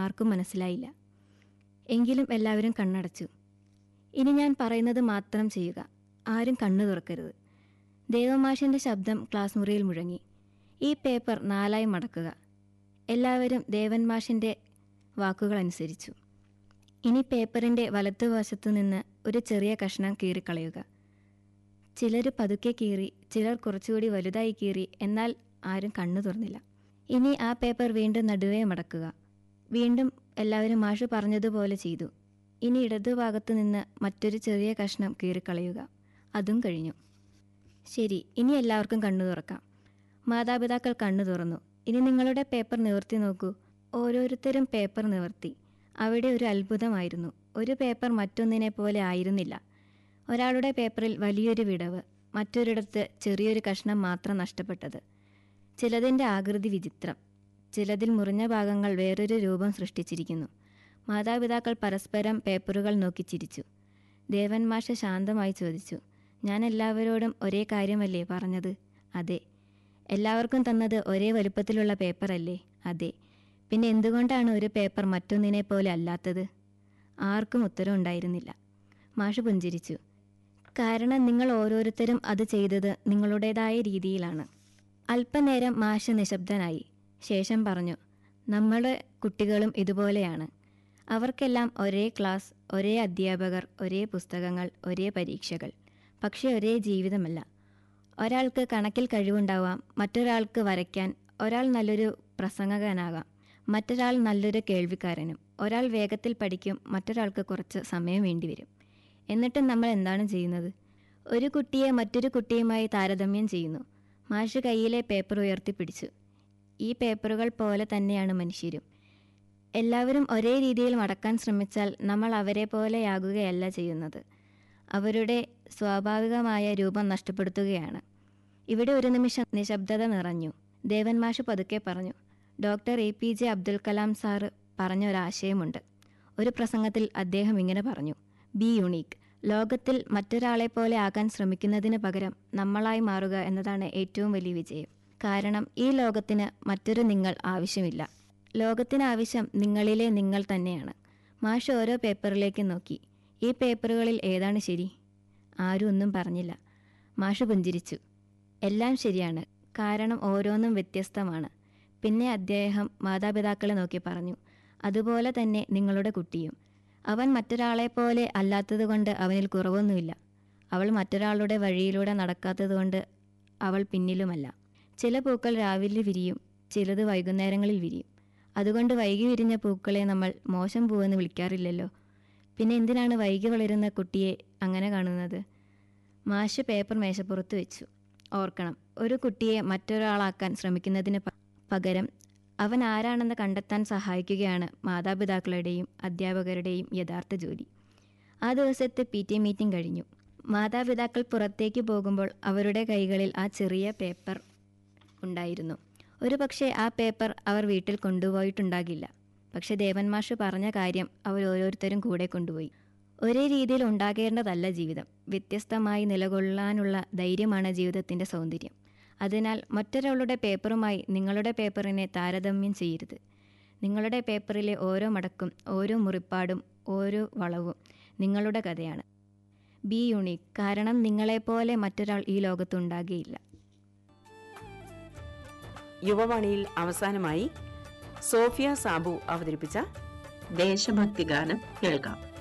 ആർക്കും മനസ്സിലായില്ല എങ്കിലും എല്ലാവരും കണ്ണടച്ചു ഇനി ഞാൻ പറയുന്നത് മാത്രം ചെയ്യുക ആരും കണ്ണു തുറക്കരുത് ദേവമാഷിൻ്റെ ശബ്ദം ക്ലാസ് മുറിയിൽ മുഴങ്ങി ഈ പേപ്പർ നാലായി മടക്കുക എല്ലാവരും ദേവൻ മാഷിൻ്റെ വാക്കുകൾ അനുസരിച്ചു ഇനി പേപ്പറിൻ്റെ വലത്തുവശത്തു നിന്ന് ഒരു ചെറിയ കഷ്ണം കീറിക്കളയുക ചിലർ പതുക്കെ കീറി ചിലർ കുറച്ചുകൂടി വലുതായി കീറി എന്നാൽ ആരും കണ്ണു തുറന്നില്ല ഇനി ആ പേപ്പർ വീണ്ടും നടുവേ മടക്കുക വീണ്ടും എല്ലാവരും മാഷ് പറഞ്ഞതുപോലെ ചെയ്തു ഇനി ഇടതുഭാഗത്തു നിന്ന് മറ്റൊരു ചെറിയ കഷ്ണം കീറിക്കളയുക അതും കഴിഞ്ഞു ശരി ഇനി എല്ലാവർക്കും കണ്ണു തുറക്കാം മാതാപിതാക്കൾ കണ്ണു തുറന്നു ഇനി നിങ്ങളുടെ പേപ്പർ നിവർത്തി നോക്കൂ ഓരോരുത്തരും പേപ്പർ നിവർത്തി അവിടെ ഒരു അത്ഭുതമായിരുന്നു ഒരു പേപ്പർ മറ്റൊന്നിനെ പോലെ ആയിരുന്നില്ല ഒരാളുടെ പേപ്പറിൽ വലിയൊരു വിടവ് മറ്റൊരിടത്ത് ചെറിയൊരു കഷ്ണം മാത്രം നഷ്ടപ്പെട്ടത് ചിലതിൻ്റെ ആകൃതി വിചിത്രം ചിലതിൽ മുറിഞ്ഞ ഭാഗങ്ങൾ വേറൊരു രൂപം സൃഷ്ടിച്ചിരിക്കുന്നു മാതാപിതാക്കൾ പരസ്പരം പേപ്പറുകൾ നോക്കി ചിരിച്ചു ദേവൻ മാഷ ശാന്തമായി ചോദിച്ചു ഞാൻ എല്ലാവരോടും ഒരേ കാര്യമല്ലേ പറഞ്ഞത് അതെ എല്ലാവർക്കും തന്നത് ഒരേ വലുപ്പത്തിലുള്ള പേപ്പറല്ലേ അതെ പിന്നെ എന്തുകൊണ്ടാണ് ഒരു പേപ്പർ മറ്റൊന്നിനെ പോലെ അല്ലാത്തത് ആർക്കും ഉത്തരം ഉണ്ടായിരുന്നില്ല മാഷ് പുഞ്ചിരിച്ചു കാരണം നിങ്ങൾ ഓരോരുത്തരും അത് ചെയ്തത് നിങ്ങളുടേതായ രീതിയിലാണ് അല്പനേരം മാഷ് നിശബ്ദനായി ശേഷം പറഞ്ഞു നമ്മുടെ കുട്ടികളും ഇതുപോലെയാണ് അവർക്കെല്ലാം ഒരേ ക്ലാസ് ഒരേ അധ്യാപകർ ഒരേ പുസ്തകങ്ങൾ ഒരേ പരീക്ഷകൾ പക്ഷേ ഒരേ ജീവിതമല്ല ഒരാൾക്ക് കണക്കിൽ കഴിവുണ്ടാവാം മറ്റൊരാൾക്ക് വരയ്ക്കാൻ ഒരാൾ നല്ലൊരു പ്രസംഗകനാകാം മറ്റൊരാൾ നല്ലൊരു കേൾവിക്കാരനും ഒരാൾ വേഗത്തിൽ പഠിക്കും മറ്റൊരാൾക്ക് കുറച്ച് സമയം വേണ്ടിവരും എന്നിട്ട് നമ്മൾ എന്താണ് ചെയ്യുന്നത് ഒരു കുട്ടിയെ മറ്റൊരു കുട്ടിയുമായി താരതമ്യം ചെയ്യുന്നു മാഷ് കയ്യിലെ പേപ്പർ ഉയർത്തിപ്പിടിച്ചു ഈ പേപ്പറുകൾ പോലെ തന്നെയാണ് മനുഷ്യരും എല്ലാവരും ഒരേ രീതിയിൽ മടക്കാൻ ശ്രമിച്ചാൽ നമ്മൾ അവരെ പോലെയാകുകയല്ല ചെയ്യുന്നത് അവരുടെ സ്വാഭാവികമായ രൂപം നഷ്ടപ്പെടുത്തുകയാണ് ഇവിടെ ഒരു നിമിഷം നിശബ്ദത നിറഞ്ഞു ദേവൻ മാഷ് പതുക്കെ പറഞ്ഞു doctor A P J Abdul Kalam sir പറഞ്ഞ ഒരാശയമുണ്ട് ഒരു പ്രസംഗത്തിൽ അദ്ദേഹം ഇങ്ങനെ പറഞ്ഞു ബി യുണീക്ക് ലോകത്തിൽ മറ്റൊരാളെ പോലെ ആകാൻ ശ്രമിക്കുന്നതിന് പകരം നമ്മളായി മാറുക എന്നതാണ് ഏറ്റവും വലിയ വിജയം കാരണം ഈ ലോകത്തിന് മറ്റൊരു നിങ്ങൾ ആവശ്യമില്ല ലോകത്തിന് ആവശ്യം നിങ്ങളിലെ നിങ്ങൾ തന്നെയാണ് മാഷ് ഓരോ പേപ്പറിലേക്ക് നോക്കി ഈ പേപ്പറുകളിൽ ഏതാണ് ശരി ആരും ഒന്നും പറഞ്ഞില്ല മാഷ് പുഞ്ചിരിച്ചു എല്ലാം ശരിയാണ് കാരണം ഓരോന്നും വ്യത്യസ്തമാണ് പിന്നെ അദ്ദേഹം മാതാപിതാക്കളെ നോക്കി പറഞ്ഞു അതുപോലെ തന്നെ നിങ്ങളുടെ കുട്ടിയും അവൻ മറ്റൊരാളെ പോലെ അല്ലാത്തതുകൊണ്ട് അവനിൽ കുറവൊന്നുമില്ല അവൾ മറ്റൊരാളുടെ വഴിയിലൂടെ നടക്കാത്തതുകൊണ്ട് അവൾ പിന്നിലുമല്ല ചില പൂക്കൾ രാവിലെ വിരിയും ചിലത് വൈകുന്നേരങ്ങളിൽ വിരിയും അതുകൊണ്ട് വൈകി വിരിഞ്ഞ പൂക്കളെ നമ്മൾ മോശം പൂവെന്ന് വിളിക്കാറില്ലല്ലോ പിന്നെ എന്തിനാണ് വൈകി വളരുന്ന കുട്ടിയെ അങ്ങനെ കാണുന്നത് മാഷ് പേപ്പർ മേശപ്പുറത്ത് വെച്ചു ഓർക്കണം ഒരു കുട്ടിയെ മറ്റൊരാളാക്കാൻ ശ്രമിക്കുന്നതിന് പ- പകരം അവൻ ആരാണെന്ന് കണ്ടെത്താൻ സഹായിക്കുകയാണ് മാതാപിതാക്കളുടെയും അധ്യാപകരുടെയും യഥാർത്ഥ ജോലി ആ ദിവസത്തെ പി ടി മീറ്റിംഗ് കഴിഞ്ഞു മാതാപിതാക്കൾ പുറത്തേക്ക് പോകുമ്പോൾ അവരുടെ കൈകളിൽ ആ ചെറിയ പേപ്പർ ഉണ്ടായിരുന്നു ഒരു പക്ഷേ ആ പേപ്പർ അവർ വീട്ടിൽ കൊണ്ടുപോയിട്ടുണ്ടാകില്ല പക്ഷെ ദേവൻ മാഷ് പറഞ്ഞ കാര്യം അവർ ഓരോരുത്തരും കൂടെ കൊണ്ടുപോയി ഒരേ രീതിയിൽ ഉണ്ടാകേണ്ടതല്ല ജീവിതം വ്യത്യസ്തമായി നിലകൊള്ളാനുള്ള ധൈര്യമാണ് ജീവിതത്തിൻ്റെ സൗന്ദര്യം അതിനാൽ മറ്റൊരാളുടെ പേപ്പറുമായി നിങ്ങളുടെ പേപ്പറിനെ താരതമ്യം ചെയ്യരുത് നിങ്ങളുടെ പേപ്പറിലെ ഓരോ മടക്കും ഓരോ മുറിപ്പാടും ഓരോ വളവും നിങ്ങളുടെ കഥയാണ് ബി യുണീക്ക് കാരണം നിങ്ങളെപ്പോലെ മറ്റൊരാൾ ഈ ലോകത്തുണ്ടാകുകയില്ല യുവവാണിയിൽ അവസാനമായി സോഫിയ സാബു അവതരിപ്പിച്ച ദേശഭക്തി ഗാനം കേൾക്കാം